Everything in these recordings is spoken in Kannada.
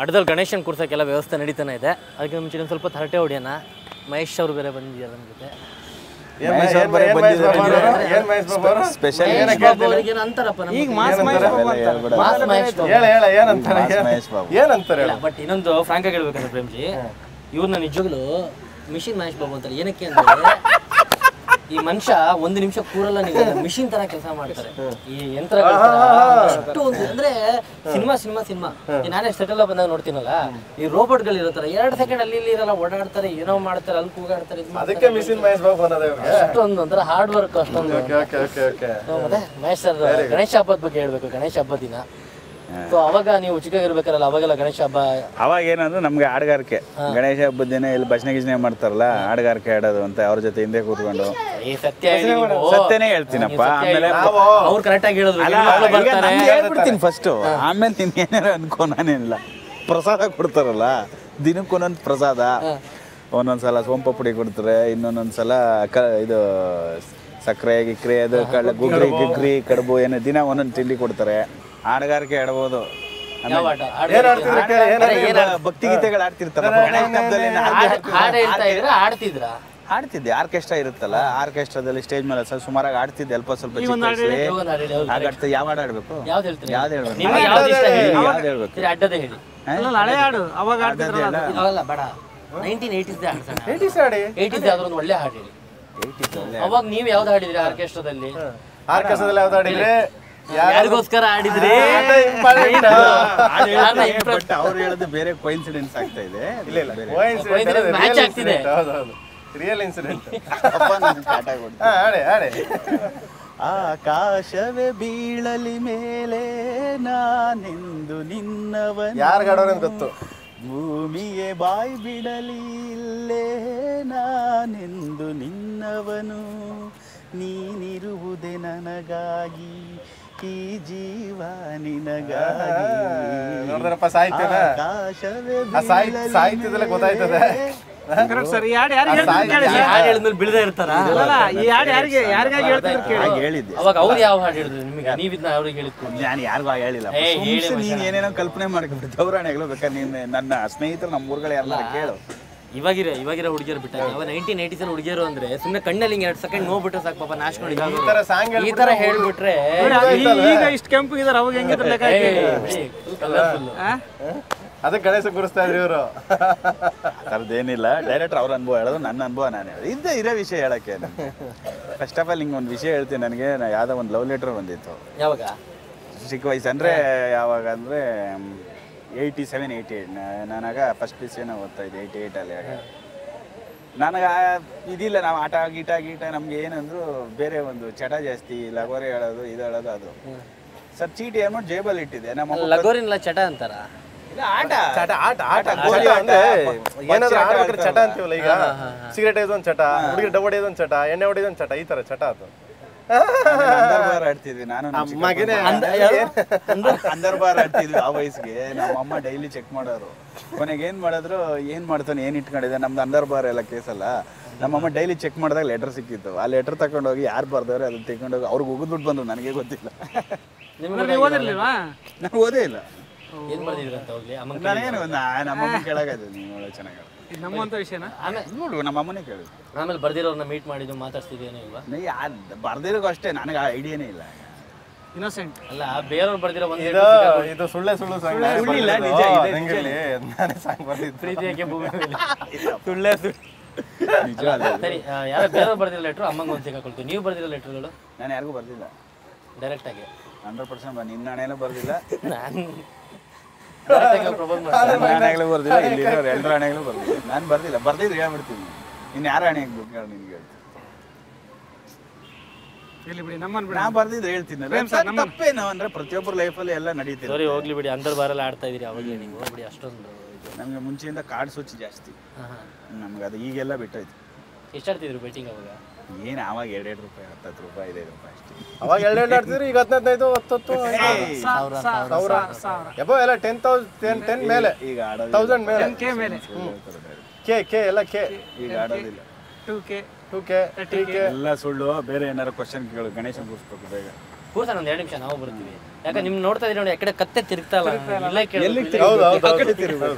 ಮಠದಲ್ಲಿ ಗಣೇಶನ್ ಕೂರ್ಸೋಕ್ಕೆಲ್ಲ ವ್ಯವಸ್ಥೆ ನಡೀತಾನೆ ಇದೆ ಅದಕ್ಕೆ ಮುಂಚೆ ಒಂದು ಸ್ವಲ್ಪ ಹರಟೆ ಹೊಡಿಯೋಣ ಮಹೇಶ್ ಅವರು ಬೇರೆ ಬಂದಿದ್ದಾರೆ ನಮ್ಮ ಜೊತೆ ಏನ್ ಮಹೇಶ್ ಏನ್ ಮಹೇಶ್ ಬಾಬು ಅವರು? ಏನ್ ಮಹೇಶ್ ಬಾಬು ಅವರು? ಸ್ಪೆಷಲ್ ಮಹೇಶ್ ಬಾಬು ಅವ್ರಿಗೆ ಏನು ಅಂತಾರಪ್ಪ ನಮ್ಮ ಈಗ ಮಾಸ್ ಮಹೇಶ್ ಬಾಬು ಅಂತ ಮಾಸ್ ಮಹೇಶ್ ಬಾಬು ಹೇಳ ಹೇಳ ಏನಂತಾರೆ ಮಹೇಶ್ ಬಾಬು ಏನಂತಾರೆ ಹೇಳು ಬಟ್ ಇನ್ನೊಂದು ಫ್ರಾಂಕ್ ಆಗಿ ಹೇಳ್ಬೇಕಂದ್ರೆ ಪ್ರೇಮ್ಜಿ ಇವ್ರನ್ನ ನಿಜವಾಗ್ಲು ಮಿಷಿನ್ ಮಹೇಶ್ ಬಾಬು ಅಂತಾರೆ ಏನಕ್ಕೆ ಅಂದ್ರೆ ಈ ಮನುಷ್ಯ ಒಂದು ನಿಮಿಷ ಕೂರಲ್ಲ ನೀವು ಮಿಷಿನ್ ತರ ಕೆಲಸ ಮಾಡ್ತಾರೆ ಈ ಯಂತ್ರ ಅಷ್ಟು ಒಂದು ಅಂದ್ರೆ ಸಿನಿಮಾ ಸಿನಿಮಾ ಸಿನಿಮಾ ನಾನೇ ಸೆಟಲ್ ಬಂದಾಗ ನೋಡ್ತೀನಲ್ಲ ಈ ರೋಬೋಟ್ಗಳು ಇರುತ್ತಾರೆ ಎರಡು ಸೆಕೆಂಡ್ ಅಲ್ಲಿ ಇಲ್ಲಿ ಇರಲ್ಲ ಓಡಾಡ್ತಾರೆ ಏನೋ ಮಾಡ್ತಾರೆ ಅಲ್ಲಿ ಕೂಗಾಡ್ತಾರೆ ಇದು ಮಾಡ್ತಾರೆ. ಅದಕ್ಕೆ ಮಿಸಿನ್ ಮಹೇಶ್ ಬಾಬು ಅನ್ನೋದು ಇವ್ರಿಗೆ ಅಷ್ಟೊಂದು ಒಂಥರ ಹಾರ್ಡ್ ವರ್ಕ್ ಅಷ್ಟೊಂದು ಓಕೆ ಓಕೆ ಓಕೆ ಓಕೆ ಮತ್ತೆ ಮಹೇಶ್ ಸರ್ ಗಣೇಶ ಹಬ್ಬದ ಬಗ್ಗೆ ಹೇಳ್ಬೇಕು ಗಣೇಶ ಹಬ್ಬ ದಿನ ಸೊ ಅವಾಗ ನೀವು ಚಿಕ್ಕಗಿರ್ಬೇಕಾರಲ್ಲ ಅವಾಗೆಲ್ಲ ಗಣೇಶ ಹಬ್ಬ ಅವಾಗ ಏನಂದ್ರೆ ನಮ್ಗೆ ಹಾಡುಗಾರಿಕೆ ಗಣೇಶ ಹಬ್ಬದ ದಿನ ಇಲ್ಲಿ ಭಜನೆ ಗಿಜನೆ ಮಾಡ್ತಾರಲ್ಲ ಹಾಡುಗಾರಿಕೆ ಆಡೋದು ಅಂತ ಅವ್ರ ಜೊತೆ ಹಿಂದೆ ಕೂತ್ಕೊಂಡು ಈ ಸತ್ಯ ಹೇಳಿ ನೀವು. ಸತ್ಯನೇ ಹೇಳ್ತೀನಪ್ಪ ಆಮೇಲೆ ಅವ್ರು ಕರೆಕ್ಟ್ ಆಗಿ ಹೇಳಿದ್ರು ಅಲ್ಲ, ಮಕ್ಳು ಈಗ ಬರ್ತಾರೆ ನಾನು ಹೇಳ್ಬಿಡ್ತೀನಿ ಫಸ್ಟ್ ಆಮೇಲೆ ನೀನ್ ಏನಾರ ಅನ್ಕೋ ನಾನೇನಿಲ್ಲ ಪ್ರಸಾದ ಕೊಡ್ತಾರಲ್ಲ ದಿನಕ್ಕೊಂದೊಂದು ಪ್ರಸಾದ ಒಂದೊಂದ್ಸಲ ಸೋಂಪಪುಡಿ ಕೊಡ್ತಾರೆ ಇನ್ನೊಂದೊಂದ್ಸಲ ಕ ಇದು ಸಕ್ಕರೆ ಗಿಕ್ರೆ ಅದು ಕಳ್ಳ ಗುಗ್ರಿ ಗಿಗ್ರಿ ಕಡುಬು ಏನೋ ದಿನ ಒಂದೊಂದು ತಿಂಡಿ ಕೊಡ್ತಾರೆ ಹಾಡುಗಾರಿಕೆ ಆಡ್ಬೋದು ಯಾವ ಆಟ? ಹಾಡು ಏನ್ ಆಡ್ತಿದ್ರು ಕೇಳಿ, ಏನ್ ಏನ್ ಆಡ್ತಿದ್ರು? ಭಕ್ತಿ ಗೀತೆಗಳು ಆಡ್ತಿರ್ತಾರಲ್ಲ ಗಣೇಶ ಹಬ್ಬದಲ್ಲಿ ನಾನು ಹಾಡ್- ಹಾಡ್ ಹೇಳ್ತಾ ಇದ್ರ ಆಡ್ತಿದ್ರ ಆಡ್ತಿದ್ದೆ ಆರ್ಕೆಸ್ಟ್ರಾ ಇರುತ್ತಲ್ಲ ಆರ್ಕೆಸ್ಟ್ರಾದಲ್ಲಿ ಸ್ಟೇಜ್ ಮೇಲೆ ಸ್ವಲ್ಪ ಸುಮಾರಾಗಿ ಆಡ್ತಿದ್ದೆ ಅಲ್ಪ ಸ್ವಲ್ಪ ಚಿಕ್ಕ ವಯಸ್ಸಲ್ಲಿ. ಇವಾಗ ಹಾಡ್ ಹೇಳಿ, ಅವ್ರು ಆಗ ಆಡ್ತಾ ಯಾವ ಹಾಡು ಆಡ್ಬೇಕು ಯಾವ್ದು ಹೇಳ್ತೀರಿ ಯಾವ್ದು ಹೇಳ್ಬೇಕು ನಿಮ್ಗೆ ಯಾವ್ದು ಇಷ್ಟ ಹೇಳಿ ಯಾವ್ದು ಹೇಳ್ಬೇಕು ಸರಿ ಅಡ್ಡದೇ ಹೇಳಿ ಅಲ್ಲ ಹಳೆ ಹಾಡು ಅವಾಗ ಆಡ್ತಿದ್ರಲ್ಲ ಅದು. ಅಲ್ಲ ಬೇಡ ನೈನ್ಟೀನ್ ಏಯ್ಟೀಸ್ ಆಡ್ಸೋಣ ಏಟೀಸ್ ಆಡಿ ಏಯ್ಟೀಸ್ ಯಾವ್ದಾದ್ರು ಒಂದು ಒಳ್ಳೆ ಹಾಡು ಹೇಳಿ ಅವಾಗ ನೀವು ಯಾವ್ದು ಹಾಡಿದ್ರಿ ಆರ್ಕೆಸ್ಟ್ರಾದಲ್ಲಿ ಆರ್ಕೆಸ್ಟ್ರಾದಲ್ಲಿ ಯಾವ್ದು ಆಡಿದ್ರೆ ಯಾರಿಗೋಸ್ಕರ ಆಡಿದ್ರಿ ಯಾರ್ನ impress- ಬಟ್ ಅವ್ರು ಹೇಳೋದು ಬೇರೆ ಕೋಇನ್ಸಿಡೆನ್ಸ್ ಆಗ್ತಾ ಇದೆ ಇಲ್ಲ ಇಲ್ಲ ಬೇರೆ. ಕೋಇನ್ಸಿಡೆಂಟ್ match ಆಗ್ತಿದೆ. ಹೌದು ಹೌದು ರಿಯಲ್ ಇನ್ಸಿಡೆಂಟ್ ಅಪ್ಪ ನನ್ಗೆ ಕಾಟ ಕೊಡ್ತು. ಹಾ ಆಡಿ ಆಡಿ ಆಕಾಶವೇ ಬೀಳಲಿ ಮೇಲೆ ನಾನೆಂದು ನಿನ್ನವನು ಯಾರ್ಗ್ ಆಡೋರು ಅಂತ ಗೊತ್ತು. ಭೂಮಿಯೇ ಬಾಯಿ ಬಿಡಲಿ ಇಲ್ಲೇ ನಾನೆಂದು ನಿನ್ನವನು ನೀನಿರುವುದೇ ನನಗಾಗಿ ಈ ಜೀವ ನಿನಗಾಗಿ ನೋಡಿದ್ರಪ್ಪ ಸಾಹಿತ್ಯನ ಆಕಾಶವೇ ಆ ಸಾಹಿತ್ಯ ಬೀಳಲಿ ಸಾಹಿತ್ಯದಲ್ಲೇ ಗೊತ್ತಾಯ್ತದೆ Correct sir. ಈ ಹಾಡು ಯಾರಿಗೆ ಹೇಳ್ತಿದ್ರು ಕೇಳಿ ಈ ಹಾಡು ಹೇಳಿದ್ಮೇಲೆ ಬಿಡದೆ ಇರ್ತಾರ ಅಲ್ಲ ಈ ಹಾಡು ಯಾರಿಗೆ ಯಾರಿಗಾಗಿ ಹೇಳ್ತಿದ್ರು ಕೇಳಿ ಹಾಗೆ ಹೇಳಿದ್ದೆ ಅವಾಗ ಅವ್ರು ಯಾವ ಹಾಡು ಹೇಳಿದ್ರು ನಿಮಗೆ ನೀವಿದ್ನ ಅವ್ರಿಗೆ ಹೇಳಿದ್ರು ನಾನು ಯಾರಿಗೂ ಹೇಳಿಲ್ಲ ಏ, ಹೇಳಿ ಸುಮ್ನೆ ನೀನ್ ಏನೇನೋ ಕಲ್ಪನೆ ಮಾಡ್ಕೊಂಡ್ಬಿಟ್ಟು ದೌರಾಣಿಗಳು ಬೇಕಾದ್ರೆ ನೀನ್ ನನ್ನ ಸ್ನೇಹಿತರು ನಮ್ಮ ಊರುಗಳು ಯಾರನ್ನ ಕೇಳು ಇವಾಗಿರ ಇವಾಗಿರೋ ಹುಡುಗಿಯರು ಬಿಟ್ಟಾಗ ಅವ ನೈನ್ಟೀನ್ ಏಯ್ಟೀಸ್ ಹುಡುಗಿಯರು ಅಂದ್ರೆ ಸುಮ್ಮನೆ ಕಣ್ಣಲ್ಲಿ ಹಿಂಗೆ ಎರಡು ಸೆಕೆಂಡ್ ನೋಡ್ಬಿಟ್ರೆ ಸಾಕು ಪಾಪ ನಾಶ್ ನೋಡಿ ಈ ತರ ಸಾಂಗ್ ಈ ತರ ಹೇಳ್ಬಿಟ್ರೆ ಈ- ಈಗ ಇಷ್ಟು ಕೆಂಪು ಇದಾರೆ ಅವಾಗ ಹೆಂಗಿದ್ರು ಲೆಕ್ಕ ಹಾಕಿ. ಕಲರ್ಫುಲ್ ಆ? ಅದಕ್ಕೆ ಗಣೇಶ ಗುರುಸ್ತಾ ಇದ್ರಿ ಇವರು ಥರದ್ದೇನಿಲ್ಲ ಡೈರೆಕ್ಟರ್ ಅವ್ರ ಅನುಭವ ಹೇಳೋದು ನನ್ನ ಅನುಭವ ನಾನು ಹೇಳೋದು ಇದ್ದೇ ಇರೋ ವಿಷಯ ಹೇಳಕ್ಕೆ ಫಸ್ಟ್ ಆಫ್ ಆಲ್ ಹಿಂಗೆ ಒಂದು ವಿಷಯ ಹೇಳ್ತೀನಿ ನನಗೆ ನಾ ಯಾವುದೋ ಒಂದು ಲವ್ ಲೆಟರ್ ಬಂದಿತ್ತು ಯಾವಾಗ ಚಿಕ್ಕ ವಯಸ್ಸು ಅಂದರೆ ಯಾವಾಗ ಅಂದರೆ ಏಯ್ಟಿ ಸೆವೆನ್ ಏಯ್ಟಿ ಏಯ್ಟ್ ನಾನಾಗ ಫಸ್ಟ್ ಪಿ ಸಿನ ಓದ್ತಾ ಇದ್ದೆ ಏಯ್ಟಿ ಏಯ್ಟಲ್ಲಿ ಆಗ ನನಗೆ ಇದಿಲ್ಲ ನಾವು ಆಟ ಗೀಟ ಗೀಟ ನಮಗೆ ಏನಂದ್ರು ಬೇರೆ ಒಂದು ಚಟ ಜಾಸ್ತಿ ಲಗೋರಿ ಹೇಳೋದು ಇದು ಹೇಳೋದು ಅದು ಸರ್ ಚೀಟಿ ಅಮೌಂಟ್ ಜೇಬಲ್ಲಿ ಇಟ್ಟಿದೆ ನಮ್ಮ ಅಮ್ಮ ಲಗೋರಿನೆಲ್ಲ ಚಟ ಅಂತಾರ ಇಲ್ಲ, ಆಟ ಚಟ ಆಟ ಆಟ ಗೋಲಿ ಚಟ ಆಟ, ಅಂದ್ರೆ ಬ- ಏನಾದ್ರು ಬಚ್ಚ ಆಟ ಆಡ್ಬೇಕಾದ್ರೆ ಚಟ ಆಡ್ತಾರಲ್ಲ. ಅಂತೀವಲ್ಲ ಈಗ ಸಿಗರೇಟ್ ಹೊಡೆಯೋದೊಂದು ಚಟ ಹುಡುಗಿ ಡಬ್ ಹೊಡೆಯೋದೊಂದು ಚಟ ಎಣ್ಣೆ ಹೊಡೆಯೋದೊಂದು ಚಟ ಈ ತರ ಚಟ ಅದು ಅಂದರ್ಬಾರ್ ಆಡ್ತಿದ್ವಿ ನಾನು ನಮ್ಮ ಚಿಕ್ಕಪ್ಪ ಅಮ್ಮಗೆನೆ ಅಂದರ್ಬಾರ್ ಆಡ್ತಿದ್ವಿ ಆ ವಯಸ್ಸಿಗೆ ನಮ್ಮ ಅಮ್ಮ ಡೈಲಿ ಚೆಕ್ ಮಾಡೋರು ಕೊನೆಗೆ ಏನ್ ಮಾಡಿದ್ರು ಏನ್ ಮಾಡ್ತಾನೆ ಏನ್ ಇಟ್ಕೊಂಡಿದೆ ನಮ್ದು ಅಂದರ್ಬಾರ್ ಎಲ್ಲ ಕೇಸಲ್ಲ ನಮ್ಮಮ್ಮ ಡೈಲಿ ಚೆಕ್ ಮಾಡಿದಾಗ ಲೆಟರ್ ಸಿಕ್ಕಿತ್ತು ಆ ಲೆಟರ್ ತಗೊಂಡೋಗಿ ಯಾರು ಬರ್ದವ್ರೆ ಅದನ್ನ ತಗೊಂಡೋಗಿ ಅವ್ರಿಗೆ ಹೋಗಿದ್ಬಿಟ್ಟು ಬಂದ್ರು ನನಗೆ ಗೊತ್ತಿಲ್ಲ ಅಂದ್ರೆ ನೀವು ಓದಿರ್ಲಿಲ್ವಾ ನಾನು ಓದೇ ಇಲ್ಲ ಏನ್ ಬರ್ದಿದ್ರು ಅಂತ ಹೋಗ್ಲಿ ಅಮ್ಮಂಗ್ ನಾನೇನು ನಮ್ಮಮ್ಮ ಕೇಳಾಗದು ನೀವು ಒಳ್ಳೆ ಚೆನ್ನಾಗಿ ಇದು ನಮ್ಮಂತ ವಿಷಯನ ಆಮೇಲೆ ನೋಡು ನಮ್ಮಮ್ಮನೇ ಕೇಳಿದ್ರು ಆಮೇಲೆ ಬರ್ದಿರೋರ್ನ ಮೀಟ್ ಮಾಡಿದ್ದು ಮಾತಾಡ್ತಿದ್ದೇನೋ ಇಲ್ವಾ ಯಾರು ಬರ್ದಿರೋಕೆ ಅಷ್ಟೇ ನನಗೆ ಐಡಿಯಾನೇ ಇಲ್ಲ ಇನ್ನೋಸೆಂಟ್ ಅಲ್ಲ ಬೇರೆಯವ್ರು ಬರ್ದಿರೋ ಒಂದು ಇದು ಇದು ಸುಳ್ಳೆ ಸುಳ್ಳು ಸಾಂಗ್ ಸುಳ್ಳಿಲ್ಲ, ನಿಜ ಇದೆ, ನಿಜ ನಾನೇ ಸಾಂಗ್ ಬರ್ದಿದ್ದು ಪ್ರೀತಿಯಕ್ಕೆ ಭೂಮಿ ಮೇಲೆ ಸುಳ್ಳೆ ಸುಳ್ಳು ನಿಜ ಅಲ್ಲ ಸರಿ ಆ, ಯಾರೋ ಬೇರೆಯವ್ರು ಬರ್ದಿರೋ ಲೆಟ್ರು ಅಮ್ಮಂಗೆ ಒಂದು ಸಿಕ್ಕಾಕೊಳ್ತೀವಿ ನೀವು ಬರ್ದಿರೋ ಲೆಟ್ರುಗಳು ನಾನು ಯಾರಿಗೂ ಬರ್ದಿಲ್ಲ ಡೈರೆಕ್ಟ್ ಆಗಿ ಹಂಡ್ರೆಡ್ ಪರ್ಸೆಂಟ್ ನಿನ್ನ ಹಣೆನೂ ಬರ್ದಿಲ್ಲ ನಾನು ಡೈರೆಕ್ಟ್ ಆಗಿ ಪ್ರಪೋಸ್ ಮಾಡ್ತೀನಿ ನನ್ನ ಹಣೆಗಳು ಬರ್ದಿಲ್ಲ ಇಲ್ಲಿರೋರು ಎಲ್ಲರ ಹಣೆಗಳು ಬರ್ದಿಲ್ಲ ನಾನು ಬರ್ದಿಲ್ಲ ಬರ್ದಿದ್ರೆ ಹೇಳ್ಬಿಡ್ತೀನಿ ಇನ್ನು ಯಾರ ಹಣೆ ಬೇಕು ಹೇಳಿ ನಿನ್ಗೆ ಹೇಳ್ತೀನಿ ಇಲ್ಲಿ ಬಿಡಿ ನಮ್ಮನ್ ಬಿಡಿ ನಾ ಬರ್ದಿದ್ರೆ ಹೇಳ್ತೀನಿ ಪ್ರೇಮ್ ಸರ್, ನಮ್ಮ- ತಪ್ಪೇನು ಅಂದ್ರೆ ಪ್ರತಿಯೊಬ್ಬರ ಲೈಫಲ್ಲಿ ಎಲ್ಲ ನಡೀತಿದೆ ಸರಿ ಹೋಗ್ಲಿ ಬಿಡಿ ಅಂದರ್ ಬಾರೆಲ್ಲ ಆಡ್ತಾ ಇದೀರಿ ಅವಾಗಲೇ ನೀವು ಹೋಗ್ಬಿಡಿ ಅಷ್ಟೊಂದು ಇದು ನಮಗೆ ಮುಂಚೆಯಿಂದ ಕಾರ್ಡ್ ಸ್ವಿಚ್ ಜಾಸ್ತಿ ಹಾಂ ಹಾಂ ನಮ್ಗೆ ಅದು ಈಗೆಲ್ಲ ಬಿಟ್ಟೈತೆ ಎಷ್ಟಾಡ್ತಿದ್ರು ಬೆಟ್ಟಿಂಗ್ ಅವಾಗ ಏನು ಆವಾಗ ಎರಡೆರಡು ರೂಪಾಯಿ ಹತ್ತತ್ತು ರೂಪಾಯಿ ಐದೈದು ರೂಪಾಯಿ ಅಷ್ಟೇ ಅವಾಗ ಎರಡು ಎರಡು ಆಡ್ತಿದ್ರು ಈಗ ಹದಿನೈದು ಹತ್ತತ್ತು ಸಾವಿರ ಸಾವಿರ ಸಾವಿರ ಎಬೋ ಎಲ್ಲ ಟೆನ್ ತೌಸಂಡ್ ಟೆನ್ ಟೆನ್ ಮೇಲೆ ಈಗ ಆಡೋದು ತೌಸಂಡ್ ಮೇಲೆ ಕೆ ಮೇಲೆ ಕೆ ಕೆ ಎಲ್ಲ ಕೆ ಈಗ ಆಡೋದಿಲ್ಲ two K two K three K ಎಲ್ಲ ಸುಳ್ಳು ಬೇರೆ ಏನಾರು ಕ್ವಶನ್ ಕೇಳು ಗಣೇಶನ್ ಕೂರಿಸ್ಬೇಕು ಬೇಗ ಕೂರ್ಸೋಣ ಒಂದು ಎರಡು ನಿಮಿಷ ನಾವು ಬರ್ತೀವಿ ಯಾಕಂದ್ರೆ ನಿಮ್ ನೋಡ್ತಾ ಇದೀನಿ ನೋಡಿ ಆ ಕಡೆ ಕತ್ತೆ ತಿರುಗ್ತಾ ಇಲ್ಲ ಇಲ್ಲೇ ಹೌದು, ಹೌದು, ಹೌದು.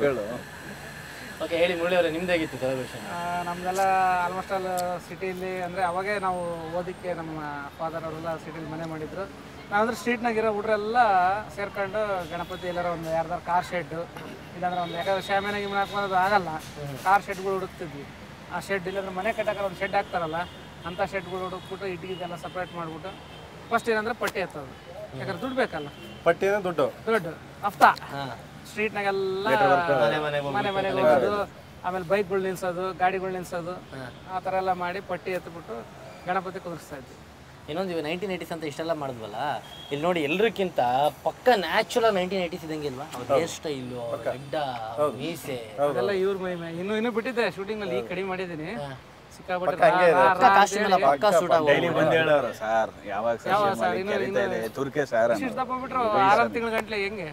ಓಕೆ ಹೇಳಿ ಮುರಳಿ ಅವರೇ ನಿಮ್ದು ಹೇಗಿತ್ತು ಸೆಲೆಬ್ರೇಷನ್ ಆ, ನಮ್ದೆಲ್ಲ ಆಲ್ಮೋಸ್ಟ್ ಆಲ್ ಸಿಟಿಲಿ ಅಂದರೆ ಅವಾಗೇ ನಾವು ಓದಕ್ಕೆ ನಮ್ಮ ಫಾದರ್ ಅವರೆಲ್ಲ ಸಿಟಿಲಿ ಮನೆ ಮಾಡಿದ್ರು ನಾವಂದ್ರೆ ಸ್ಟ್ರೀಟ್ನಾಗಿರೋ ಹುಡ್ರೆಲ್ಲ ಸೇರ್ಕೊಂಡು ಗಣಪತಿ ಎಲ್ಲಾರ ಒಂದು ಯಾರ್ದಾರು ಕಾರ್ ಶೆಡ್ ಇಲ್ಲಾಂದ್ರೆ ಒಂದು ಯಾಕಂದ್ರೆ ಶಾಮಿಯಾನ ಗಿಮಿನ ಹಾಕೋದು ಆಗಲ್ಲ ಕಾರ್ ಶೆಡ್ಗಳು ಹುಡುಕ್ತಿದ್ವಿ ಆ ಶೆಡ್ ಇಲ್ಲಾಂದ್ರೆ ಮನೆ ಕಟ್ಟಕ್ಕೆ ಒಂದು ಶೆಡ್ ಹಾಕ್ತಾರಲ್ಲ ಅಂಥ ಶೆಡ್ಗಳು ಹುಡುಕ್ಬಿಟ್ಟು ಇಟ್ಟಿಗೆದೆಲ್ಲ ಸಪ್ರೇಟ್ ಮಾಡಿಬಿಟ್ಟು ಫಸ್ಟ್ ಏನಂದ್ರೆ ಪಟ್ಟಿ ಎತ್ತೋದು ಯಾಕಂದ್ರೆ ದುಡ್ಡು ಬೇಕಲ್ಲ ಪಟ್ಟಿನ ದುಡ್ಡು ದುಡ್ಡು ಹಫ್ತಾ ಸ್ಟ್ರೀಟ್ನಾಗೆಲ್ಲ ಮನೆ ಮನೆಗೆ ಹೋಗೋದು ಆಮೇಲೆ ಬೈಕ್ಗಳು ನಿಲ್ಸೋದು ಗಾಡಿಗಳು ನಿಲ್ಸೋದು ಆ ಥರ ಎಲ್ಲ ಮಾಡಿ ಪಟ್ಟಿ ಎತ್ಬಿಟ್ಟು ಗಣಪತಿ ಕುದುರಿಸ್ತಾ ಇದ್ವಿ ಇನ್ನೊಂದು ಇವಾಗ ನೈನ್ಟೀನ್ ಏಯ್ಟೀಸ್ ಅಂತ ಇಷ್ಟೆಲ್ಲ ಮಾಡಿದ್ವಲ್ಲ ಇಲ್ಲಿ ನೋಡಿ ಎಲ್ರಿಗಿಂತ ಪಕ್ಕ ನ್ಯಾಚುರಲ್ ನೈನ್ಟೀನ್ ಏಯ್ಟೀಸ್ ಇದಂಗಿಲ್ವಾ ಅವ್ರ ಹೇರ್ ಸ್ಟೈಲು ಗಡ್ಡ ಅವ್ರ ಮೀಸೆ ಅದೆಲ್ಲ ಇವ್ರ ಮೈ ಮೈ ಇನ್ನೂ ಇನ್ನೂ ಬಿಟ್ಟಿದ್ದೆ ಶೂಟಿಂಗ್ ನಲ್ಲಿ ಈಗ ಕಡಿಮೆ ಮಾಡಿದ್ದೀನಿ ಸಿಕ್ಕಾಪಟ್ಟೆ ಪಕ್ಕ ಕಾಸ್ಟ್ಯೂಮ್ ಎಲ್ಲ ಪಕ್ಕ ಸೂಟ್ ಡೈಲಿ ಬಂದು ಹೇಳೋರು ಸರ್ ಯಾವಾಗ ಸರ್ ಮಾಡಿ ಕರೀತಾ ಇದೆ ತುರ್ಕೆ ಸರ್ ದಪ್ಪ ಬಿಟ್ರು ಆರಾರು ತಿಂಗಳ ಗಂಟ್ಲೆ ಹೆಂಗೆ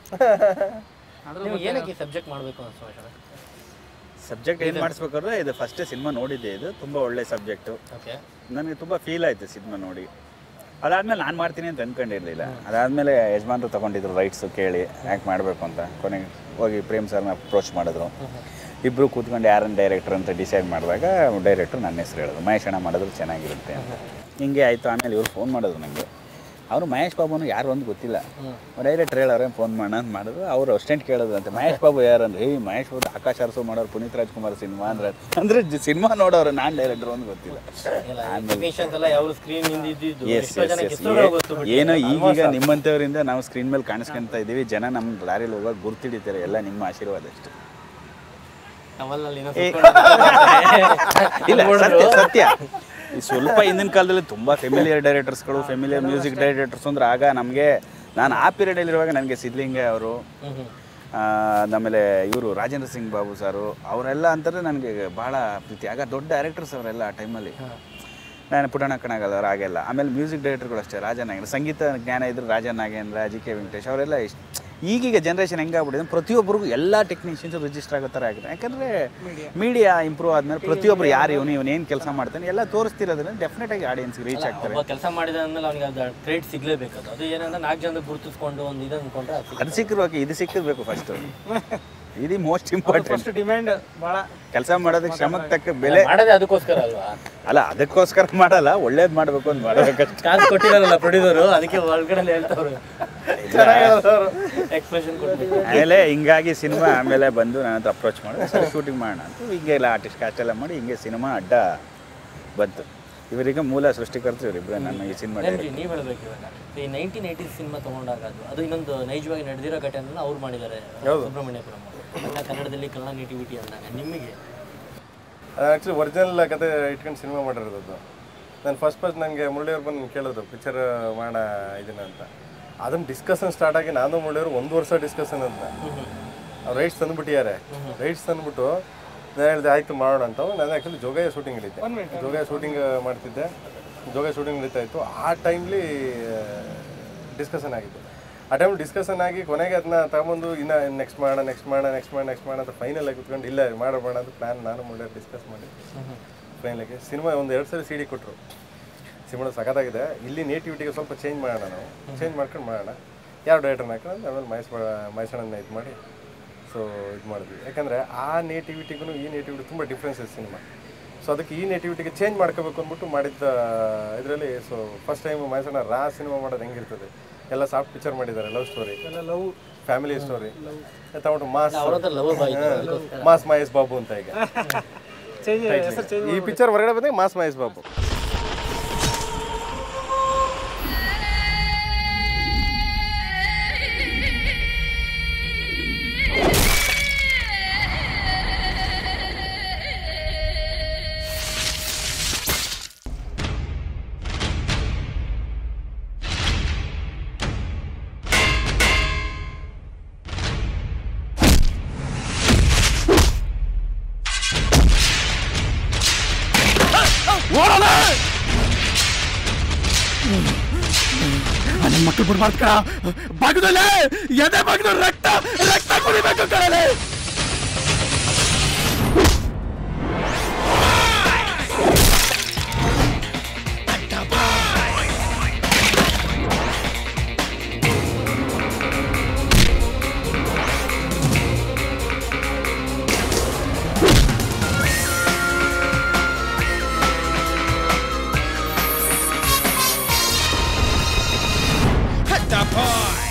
ಅದ್ರ ನೀವು ಏನಕ್ಕೆ ಸಬ್ಜೆಕ್ಟ್ ಮಾಡಬೇಕು ಅನ್ಸೋ ಸಬ್ಜೆಕ್ಟ್ ಏನು ಮಾಡಿಸ್ಬೇಕಾದ್ರೆ ಇದು ಫಸ್ಟ್ ಸಿನಿಮಾ ನೋಡಿದ್ದೆ ಇದು ತುಂಬ ಒಳ್ಳೆ ಸಬ್ಜೆಕ್ಟು ಓಕೆ ನನಗೆ ತುಂಬ ಫೀಲ್ ಆಯಿತು ಸಿನಿಮಾ ನೋಡಿ ಅದಾದ್ಮೇಲೆ ನಾನು ಮಾಡ್ತೀನಿ ಅಂತ ಅಂದ್ಕೊಂಡಿರಲಿಲ್ಲ ಅದಾದಮೇಲೆ ಯಜಮಾನ್ರು ತೊಗೊಂಡಿದ್ರು ರೈಟ್ಸು ಕೇಳಿ ಯಾಕೆ ಮಾಡಬೇಕು ಅಂತ ಕೊನೆಗೆ ಹೋಗಿ ಪ್ರೇಮ್ ಸರ್ನ ಅಪ್ರೋಚ್ ಮಾಡಿದ್ರು ಇಬ್ಬರು ಕೂತ್ಕೊಂಡು ಯಾರನ್ನ ಡೈರೆಕ್ಟರ್ ಅಂತ ಡಿಸೈಡ್ ಮಾಡಿದಾಗ ಡೈರೆಕ್ಟ್ರು ನನ್ನ ಹೆಸರು ಹೇಳಿದ್ರು ಮಹೇಶ್ ಅಣ್ಣ ಮಾಡಿದ್ರು ಚೆನ್ನಾಗಿರುತ್ತೆ ಅಂತ ಹಿಂಗೆ ಆಯಿತು ಆಮೇಲೆ ಇವ್ರು ಫೋನ್ ಮಾಡಿದ್ರು ನನಗೆ ಅವರು ಮಹೇಶ್ ಬಾಬುನು ಯಾರು ಒಂದು ಗೊತ್ತಿಲ್ಲ ಡೈರೆಕ್ಟರ್ ಹೇಳೋರೆ ಫೋನ್ ಮಾಡೋಣ ಅಂತ ಮಾಡಿದ್ರು ಅವ್ರು ಅಸ್ಟೆಂಟ್ ಕೇಳೋದು ಅಂತ ಮಹೇಶ್ ಬಾಬು ಯಾರು ಅಂದ್ರೆ ಏಯ್ ಮಹೇಶ್ ಬಾಬು ಆಕಾಶ ಅರಸು ಮಾಡೋರು ಪುನೀತ್ ರಾಜ್ಕುಮಾರ್ ಸಿನಿಮಾ ಅಂದ್ರೆ ಅಂದರೆ ಸಿನಿಮಾ ನೋಡೋರು ನಾನು ಡೈರೆಕ್ಟರ್ ಒಂದು ಗೊತ್ತಿಲ್ಲ ಟೆಕ್ನಿಷಿಯನ್ಸ್ ಎಲ್ಲ ಯಾವ ಸ್ಕ್ರೀನ್ ಇಂದ ಇದ್ದಿದ್ದು ಎಸ್ ಎಷ್ಟೋ ಎಸ್ ಜನಕ್ಕೆ ಎಸ್ ಹೆಸರುಗಳು ಗೊತ್ತು ಬಿಟ್ಟು ಏನೋ ಈಗೀಗ ನಿಮ್ಮಂಥವರಿಂದ ನಾವು ಸ್ಕ್ರೀನ್ ಮೇಲೆ ಕಾಣಿಸ್ಕೊಂತ ಇದ್ದೀವಿ ಜನ ನಮ್ಮ ದಾರಿಲಿ ಹೋಗೋಕೆ ಗುರ್ತಿಡಿತಾರೆ ಎಲ್ಲ ನಿಮ್ಮ ಆಶೀರ್ವಾದ ಅಷ್ಟೇ ಟವಲ್ನಲ್ಲಿ ಏನೋ ಏ. ಸುತ್ಕೊಂಡು ಇಲ್ಲ ಸತ್ಯ ಸತ್ಯ ಈ ಸ್ವಲ್ಪ ಹಿಂದಿನ ಕಾಲದಲ್ಲಿ ತುಂಬ ಫೆಮಿಲಿಯರ್ ಡೈರೆಕ್ಟರ್ಸ್ಗಳು ಫೆಮಿಲಿಯರ್ ಮ್ಯೂಸಿಕ್ ಡೈರೆಕ್ಟರ್ಸ್ ಅಂದ್ರೆ ಆಗ ನಮಗೆ ನಾನು ಆ ಪೀರಿಯಡಲ್ಲಿರುವಾಗ ನನಗೆ ಸಿದ್ಲಿಂಗೆ ಅವರು ಹ್ಮ್ ಹ್ಮ್. ಆಮೇಲೆ ಇವರು ರಾಜೇಂದ್ರ ಸಿಂಗ್ ಬಾಬು ಸಾರು ಅವರೆಲ್ಲ ಅಂತಂದ್ರೆ ನನಗೆ ಭಾಳ ಪ್ರೀತಿ ಆಗ ದೊಡ್ಡ ಡೈರೆಕ್ಟರ್ಸ್ ಅವರೆಲ್ಲ ಆ ಟೈಮಲ್ಲಿ ನಾನು ಪುಟಣ ಕಣಗಲ್ಲ ಹಾಗೆಲ್ಲ ಆಮೇಲೆ ಮ್ಯೂಸಿಕ್ ಡೈರೆಕ್ಟರ್ಗಳು ಅಷ್ಟೇ ರಾಜ ನಾಗೇಂದ್ರ ಸಂಗೀತ ಜ್ಞಾನ ಇದ್ರು ರಾಜ ನಾಗೇಂದ್ರ ಜಿ ಕೆ ವೆಂಕಟೇಶ್ ಅವರೆಲ್ಲ ಇಷ್ಟ ಈಗೀಗ ಜನ್ರೇಷನ್ ಹೆಂಗಾಗ್ಬಿಟ್ಟಿದೆ ಪ್ರತಿಯೊಬ್ಬರಿಗೂ ಎಲ್ಲ ಟೆಕ್ನಿಷಿಯನ್ಸ್ ರಿಜಿಸ್ಟರ್ ಆಗೋ ಥರ ಆಗಿದೆ ಯಾಕಂದರೆ ಮೀಡಿಯಾ ಇಂಪ್ರೂವ್ ಆದಮೇಲೆ ಪ್ರತಿಯೊಬ್ಬರು ಯಾರು ಇವನು ಇವನು ಏನು ಕೆಲಸ ಮಾಡ್ತಾನೆ ಎಲ್ಲ ತೋರಿಸ್ತಿರೋದ್ರಿಂದ ಡೆಫಿನೆಟ್ ಆಗಿ ಆಡಿಯನ್ಸ್ಗೆ ರೀಚ್ ಆಗ್ತಾರೆ ಒಬ್ಬ ಕೆಲಸ ಮಾಡಿದ ಅಂದ್ಮೇಲೆ ಅವ್ನಿಗೆ ಅದು ಕ್ರೆಡಿಟ್ ಸಿಗ್ಲೇಬೇಕು ಅದು ಅದು ಏನಂದ್ರೆ ನಾಲ್ಕು ಜನ ಗುರುತಿಸ್ಕೊಂಡು ಒಂದು ಇದು ಅನ್ಕೊಂಡ್ರೆ ಅದು ಸಿಗುತ್ತೆ. ಅದು ಸಿಕ್ಕಿರುವಾಗ ಇದು ಸಿಕ್ಕಿರ್ಬೇಕು ಫಸ್ಟು ಇದು ಮೋಸ್ಟ್ ಇಂಪಾರ್ಟೆಂಟ್ ಫಸ್ಟ್ ಡಿಮ್ಯಾಂಡ್ ಭಾಳ ಕೆಲಸ ಮಾಡೋದಕ್ಕೆ ಶ್ರಮಕ್ಕೆ ತಕ್ಕ ಬೆಲೆ ಮಾಡೋದೇ ಅದಕ್ಕೋಸ್ಕರ ಅಲ್ವಾ ಅಲ್ಲ ಅದಕ್ಕೋಸ್ಕರ ಮಾಡಲ್ಲ ಒಳ್ಳೇದು ಮಾಡಬೇಕು ಅಂತ ಮಾಡಬೇಕಷ್ಟೇ ಕಾಸು ಕೊಟ್ಟಿರಲ್ಲ ಪ್ರೊಡ್ಯೂಸರು ಅದಕ್ಕೆ ಒಳಗಡೆ ಹೇಳ್ತಾವ್ರು ಎಕ್ಸ್ಪ್ರೆಷನ್ ಕೊಟ್ಬಿಟ್ಟು ಆಮೇಲೆ ಹಿಂಗಾಗಿ ಸಿನಿಮಾ ಆಮೇಲೆ ಬಂದು ನನ್ನ ಹತ್ರ ಅಪ್ರೋಚ್ ಮಾಡಿ ಸರಿ ಶೂಟಿಂಗ್ ಮಾಡೋಣ ಅಂತ ಹಿಂಗೆ ಎಲ್ಲ ಆರ್ಟಿಸ್ಟ್ ಕಾಸ್ಟ್ ಎಲ್ಲ ಮಾಡಿ ಹಿಂಗೆ ಸಿನಿಮಾ ಅಡ್ಡ ಬಂತು ಇವರಿಗೆ ಮೂಲ ಸೃಷ್ಟಿಕರ್ತರು ಇವರಿಬ್ಬರೇ ನನ್ನ ಈ ಸಿನಿಮಾ ರಂಜಿ ನೀವು ಹೇಳ್ಬೇಕು ಇವಾಗ ಈ ನೈನ್ಟೀನ್ ಏಯ್ಟೀಸ್ ಸಿನಿಮಾ ತಗೊಂಡಾಗ ಅದು ಅದು ಇನ್ನೊಂದು ನೈಜವಾಗಿ ನಡೆದಿರೋ ಘಟನೆ ಅವ್ರು ಮಾಡಿದ್ದಾರೆ ಸುಬ್ರಹ್ಮಣ್ಯಪುರಂ ಅವರು. ಎಲ್ಲ ಕನ್ನಡದಲ್ಲಿ ಕನ್ನಡ ನೇಟಿವಿಟಿ ಅಂದಾಗ ನಿಮಗೆ ಅದು ಆ್ಯಕ್ಚುಲಿ ಒರಿಜಿನಲ್ ಕತೆ ಇಟ್ಕೊಂಡು ಸಿನಿಮಾ ಮಾಡಿರೋದು ಅದು ನಾನು ಫಸ್ಟ್ ಫಸ್ಟ್ ನನಗೆ ಮುರಳಿಯವ್ರು ಬಂದು ಕೇಳಿದ್ರು ಪಿಕ್ಚರ್ ಮಾಡೋಣ ಇದನ್ನ ಅಂತ ಅದನ್ನು ಡಿಸ್ಕಷನ್ ಸ್ಟಾರ್ಟ್ ಆಗಿ ನಾನು ಮುರಳಿಯವರು ಒಂದು ವರ್ಷ ಡಿಸ್ಕಷನ್ ಅಂತ ಅವ್ರು ರೈಟ್ಸ್ ತಂದುಬಿಟ್ಟಿದ್ದಾರೆ ರೈಟ್ಸ್ ತಂದುಬಿಟ್ಟು ನಾನು ಹೇಳಿದೆ ಆಯಿತು ಮಾಡೋಣ ಅಂತ ನಾನು ಆ್ಯಕ್ಚುಲಿ ಜೋಗಯ್ಯ ಶೂಟಿಂಗ್ ಹಿಡಿತೆ ಜೋಗಯ್ಯ ಶೂಟಿಂಗ್ ಮಾಡ್ತಿದ್ದೆ ಜೋಗಯ್ಯ ಶೂಟಿಂಗ್ ನಡೀತಾ ಇತ್ತು ಆ ಟೈಮ್ಲಿ ಡಿಸ್ಕಷನ್ ಆಗಿತ್ತು ಆ ಟೈಮ್ ಡಿಸ್ಕಷನ್ ಆಗಿ ಕೊನೆಗೆ ಅದನ್ನ ತಗೊಂಬಂದು ಇನ್ನು ನೆಕ್ಸ್ಟ್ ಮಾಡೋಣ ನೆಕ್ಸ್ಟ್ ಮಾಡೋಣ ನೆಕ್ಸ್ಟ್ ಮಾಡೋಣ ನೆಕ್ಸ್ಟ್ ಮಾಡೋಣ ಅಂತ ಫೈನಲ್ ಆಗಿ ಕುತ್ಕೊಂಡು ಇಲ್ಲ ಮಾಡೋಣ ಅಂತ ಪ್ಲಾನ್ ನಾನು ಮುಳ್ಳೆ ಡಿಸ್ಕಸ್ ಮಾಡಿ ಫೈನಲಾಗಿ ಸಿನಿಮಾ ಒಂದು ಎರಡು ಸರಿ ಸಿ ಡಿ ಕೊಟ್ಟರು ಸಿನಿಮಾ ಸಖತ್ತಾಗಿದೆ ಇಲ್ಲಿ ನೇಟಿವಿಟಿಗೆ ಸ್ವಲ್ಪ ಚೇಂಜ್ ಮಾಡೋಣ ನಾವು ಚೇಂಜ್ ಮಾಡ್ಕೊಂಡು ಮಾಡೋಣ ಯಾವ ಡೈರೆಕ್ಟರ್ನ ಹಾಕೊಂಡು ಆಮೇಲೆ ಮಹೇಶ್ ಮಹೇಶಣ್ಣನ ಇದು ಮಾಡಿ ಸೊ ಇದು ಮಾಡಿದ್ವಿ ಯಾಕಂದರೆ ಆ ನೇಟಿವಿಟಿಗೂ ಈ ನೇಟಿವಿಟಿ ತುಂಬ ಡಿಫ್ರೆನ್ಸಸ್ ಸಿನಿಮಾ ಸೊ ಅದಕ್ಕೆ ಈ ನೇಟಿವಿಟಿಗೆ ಚೇಂಜ್ ಮಾಡ್ಕೋಬೇಕು ಅಂದ್ಬಿಟ್ಟು ಮಾಡಿದ್ದ ಇದರಲ್ಲಿ ಸೊ ಫಸ್ಟ್ ಟೈಮ್ ಮಹೇಶಣ್ಣ ರಾ ಸಿನಿಮಾ ಮಾಡೋದು ಹೆಂಗಿರ್ತದೆ ಎಲ್ಲ ಸಾಫ್ಟ್ ಪಿಕ್ಚರ್ ಮಾಡಿದ್ದಾರೆ ಲವ್ ಸ್ಟೋರಿ ಎಲ್ಲ ಲವ್ ಫ್ಯಾಮಿಲಿ ಸ್ಟೋರಿ ತಗೊಂಡು ಮಾಸ್ ಅವ್ರ ಹತ್ರ love boy mass Mahesh Babu ಅಂತ ಈಗ ಚೇಂಜ್ ಹೆಸರು ಚೇಂಜ್ ಈ ಪಿಕ್ಚರ್ ಹೊರಗಡೆ ಬಂದಾಗ ಮಾಸ್ ಮಹೇಶ್ ಬಾಬು ನನ್ನ ಮಕ್ಕಳು ಬಿಡ್ಬಾರ್ದು ಕಣ ಬಗ್ದಲೆ ಎದೆ ಬಗ್ದು ರಕ್ತ ರಕ್ತ ಕುಡಿಬೇಕು ಕಣಲೆ fight!